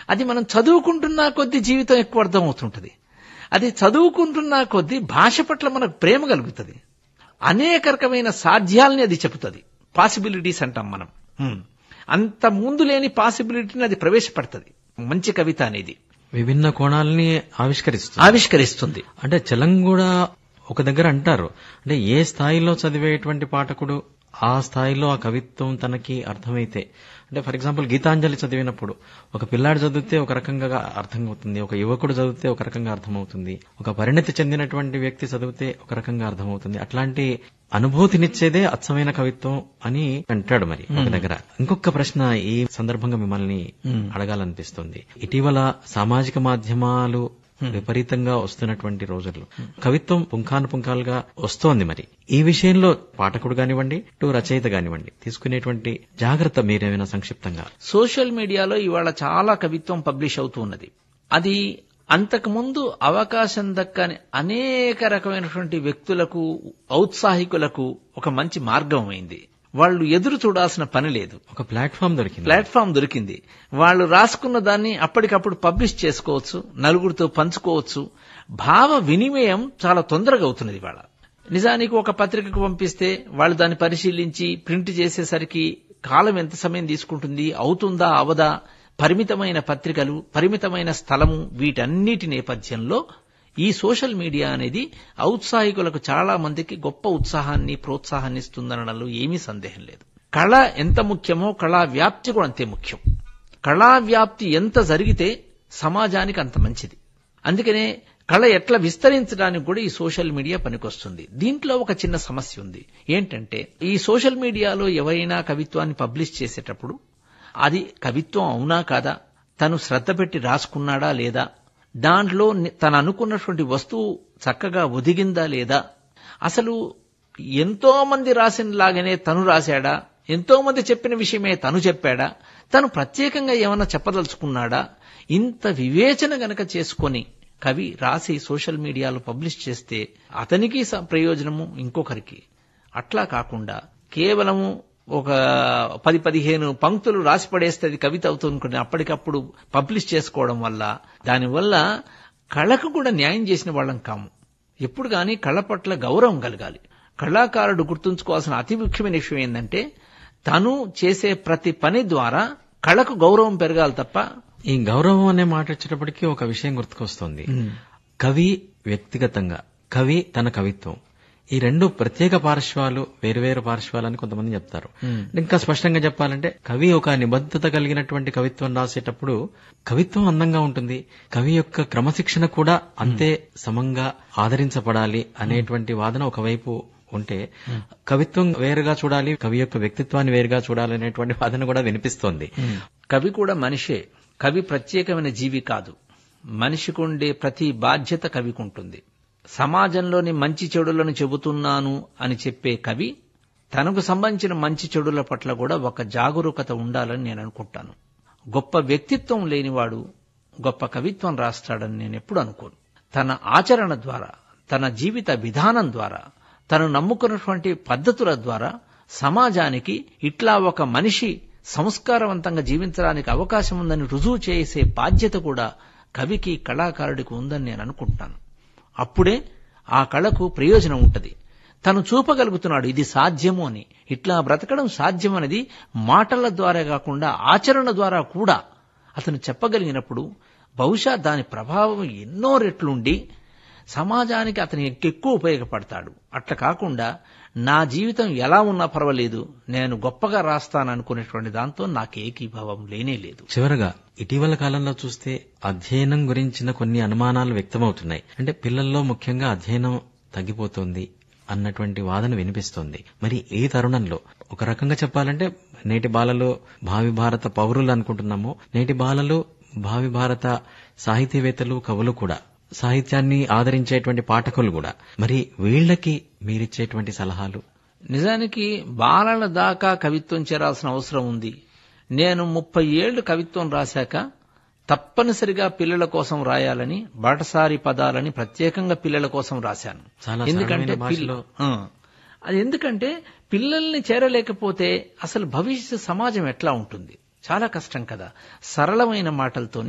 అది మనం చదువుకుంటున్నా కొద్దీ జీవితం ఎక్కువ అర్థమవుతుంటది అది చదువుకుంటున్నా కొద్దీ భాష పట్ల మనకు ప్రేమ కలుగుతుంది అనేక రకమైన సాధ్యాలని అది చెబుతుంది పాసిబిలిటీస్ అంటాం మనం హ్మ్. అంత ముందు లేని పాసిబిలిటీని అది ప్రవేశపెడుతుంది మంచి కవిత అనేది విభిన్న కోణాలని ఆవిష్కరిస్తుంది ఆవిష్కరిస్తుంది అంటే చలం కూడా ఒక దగ్గర అంటారు అంటే ఏ స్థాయిలో చదివేటువంటి పాఠకుడు ఆ స్థాయిలో ఆ కవిత్వం తనకి అర్థమైతే అంటే ఫర్ ఎగ్జాంపుల్ గీతాంజలి చదివినప్పుడు ఒక పిల్లాడు చదివితే ఒక రకంగా అర్థమవుతుంది ఒక యువకుడు చదివితే ఒక రకంగా అర్థమవుతుంది ఒక పరిణతి చెందినటువంటి వ్యక్తి చదివితే ఒక రకంగా అర్థమవుతుంది అట్లాంటి అనుభూతినిచ్చేదే అచ్చమైన కవిత్వం అని అంటాడు మరి ఒక దగ్గర ఇంకొక ప్రశ్న ఈ సందర్భంగా మిమ్మల్ని అడగాలనిపిస్తుంది ఇటీవల సామాజిక మాధ్యమాలు విపరీతంగా వస్తున్నటువంటి రోజుల్లో కవిత్వం పుంఖానుపుంఖాలుగా వస్తోంది మరి ఈ విషయంలో పాఠకుడు కానివ్వండి టు రచయిత కానివ్వండి తీసుకునేటువంటి జాగ్రత్త మీరేమైనా సంక్షిప్తంగా సోషల్ మీడియాలో ఇవాళ చాలా కవిత్వం పబ్లిష్ అవుతూ ఉన్నది అది అంతకుముందు అవకాశం దక్కని అనేక రకమైనటువంటి వ్యక్తులకు ఔత్సాహికులకు ఒక మంచి మార్గం అయింది వాళ్ళు ఎదురు చూడాల్సిన పని లేదు ఒక ప్లాట్ఫామ్ దొరికింది ప్లాట్ఫామ్ దొరికింది వాళ్ళు రాసుకున్న దాన్ని అప్పటికప్పుడు పబ్లిష్ చేసుకోవచ్చు నలుగురితో పంచుకోవచ్చు భావ వినిమయం చాలా తొందరగా అవుతున్నది ఇవాళ నిజానికి ఒక పత్రికకు పంపిస్తే వాళ్ళు దాన్ని పరిశీలించి ప్రింట్ చేసేసరికి కాలం ఎంత సమయం తీసుకుంటుంది అవుతుందా అవదా పరిమితమైన పత్రికలు పరిమితమైన స్థలము వీటన్నిటి నేపథ్యంలో ఈ సోషల్ మీడియా అనేది ఔత్సాహికులకు చాలా మందికి గొప్ప ఉత్సాహాన్ని ప్రోత్సాహాన్ని ఇస్తుందనడంలో ఏమీ సందేహం లేదు కళ ఎంత ముఖ్యమో కళా వ్యాప్తి కూడా అంతే ముఖ్యం కళా వ్యాప్తి ఎంత జరిగితే సమాజానికి అంత మంచిది అందుకనే కళ ఎట్లా విస్తరించడానికి కూడా ఈ సోషల్ మీడియా పనికొస్తుంది దీంట్లో ఒక చిన్న సమస్య ఉంది ఏంటంటే ఈ సోషల్ మీడియాలో ఎవరైనా కవిత్వాన్ని పబ్లిష్ చేసేటప్పుడు అది కవిత్వం అవునా కాదా తను శ్రద్ధ పెట్టి రాసుకున్నాడా లేదా దాంట్లో ని- తను అనుకున్నటువంటి వస్తువు చక్కగా ఒదిగిందా లేదా అసలు ఎంతో మంది రాసిన లాగానే తను రాశాడా ఎంతో మంది చెప్పిన విషయమే తను చెప్పాడా తను ప్రత్యేకంగా ఏమైనా చెప్పదలుచుకున్నాడా ఇంత వివేచన గనక చేసుకొని కవి రాసి సోషల్ మీడియాలో పబ్లిష్ చేస్తే అతనికి స- ప్రయోజనము ఇంకొకరికి అట్లా కాకుండా కేవలము ఒక పది పదిహేను పంక్తులు రాసి పడేస్తే అది కవిత అవుతుంది అప్పటికప్పుడు పబ్లిష్ చేసుకోవడం వల్ల దానివల్ల కళకు కూడా న్యాయం చేసిన వాళ్ళం కాము ఎప్పుడు గాని కళ పట్ల గౌరవం కలగాలి కళాకారుడు గుర్తుంచుకోవాల్సిన అతి ముఖ్యమైన విషయం ఏంటంటే తను చేసే ప్రతి పని ద్వారా కళకు గౌరవం పెరగాలి తప్ప ఈ గౌరవం అనే మాట వచ్చేటప్పటికి ఒక విషయం గుర్తుకొస్తుంది కవి వ్యక్తిగతంగా కవి తన కవిత్వం ఈ రెండు ప్రత్యేక పార్శ్వాలు వేరువేరు పార్శ్వాలు అని కొంతమంది చెప్తారు ఇంకా స్పష్టంగా చెప్పాలంటే కవి ఒక నిబద్ధత కలిగినటువంటి కవిత్వం రాసేటప్పుడు కవిత్వం అందంగా ఉంటుంది కవి యొక్క క్రమశిక్షణ కూడా అంతే సమంగా ఆదరించబడాలి అనేటువంటి వాదన ఒకవైపు ఉంటే కవిత్వం వేరుగా చూడాలి కవి యొక్క వ్యక్తిత్వాన్ని వేరుగా చూడాలి అనేటువంటి వాదన కూడా వినిపిస్తోంది కవి కూడా మనిషే కవి ప్రత్యేకమైన జీవి కాదు మనిషికుండే ప్రతి బాధ్యత కవికుంటుంది సమాజంలోని మంచి చెడులను చెబుతున్నాను అని చెప్పే కవి తనకు సంబంధించిన మంచి చెడుల పట్ల కూడా ఒక జాగరూకత ఉండాలని నేను అనుకుంటాను గొప్ప వ్యక్తిత్వం లేనివాడు గొప్ప కవిత్వం రాస్తాడని నేను ఎప్పుడు అనుకోను తన ఆచరణ ద్వారా తన జీవిత విధానం ద్వారా తను నమ్ముకున్నటువంటి పద్ధతుల ద్వారా సమాజానికి ఇట్లా ఒక మనిషి సంస్కారవంతంగా జీవించడానికి అవకాశం ఉందని రుజువు చేసే బాధ్యత కూడా కవికి కళాకారుడికి ఉందని నేను అనుకుంటాను అప్పుడే ఆ కళకు ప్రయోజనం ఉంటది తను చూపగలుగుతున్నాడు ఇది సాధ్యము అని ఇట్లా బ్రతకడం సాధ్యం అనేది మాటల ద్వారా కాకుండా ఆచరణ ద్వారా కూడా అతను చెప్పగలిగినప్పుడు బహుశా దాని ప్రభావం ఎన్నో రెట్లుండి సమాజానికి అతను ఎక్కువ ఉపయోగపడతాడు అట్లా కాకుండా నా జీవితం ఎలా ఉన్నా పర్వాలేదు నేను గొప్పగా రాస్తాను అనుకునేటువంటి దాంతో నాకు ఏకీభావం లేనే లేదు చివరగా ఇటీవల కాలంలో చూస్తే అధ్యయనం గురించిన కొన్ని అనుమానాలు వ్యక్తమవుతున్నాయి అంటే పిల్లల్లో ముఖ్యంగా అధ్యయనం తగ్గిపోతుంది అన్నటువంటి వాదన వినిపిస్తోంది మరి ఈ తరుణంలో ఒక రకంగా చెప్పాలంటే నేటి బాలలు భావి భారత పౌరులు అనుకుంటున్నాము నేటి బాలలు భావి భారత సాహితీవేత్తలు కవులు కూడా సాహిత్యాన్ని ఆదరించేటువంటి పాఠకులు కూడా మరి వీళ్ళకి మీరిచ్చేటువంటి సలహాలు నిజానికి బాలల దాకా కవిత్వం చేరాల్సిన అవసరం ఉంది నేను ముప్పై ఏళ్లు కవిత్వం రాశాక తప్పనిసరిగా పిల్లల కోసం రాయాలని బాటసారి పదాలని ప్రత్యేకంగా పిల్లల కోసం రాశాను చాలా ఎందుకంటే సరళమైన భాషలో పిల్ల- ఆ. అది ఎందుకంటే పిల్లల్ని చేరలేకపోతే అసలు భవిష్యత్ సమాజం ఎట్లా ఉంటుంది చాలా కష్టం కదా సరళమైన మాటలతో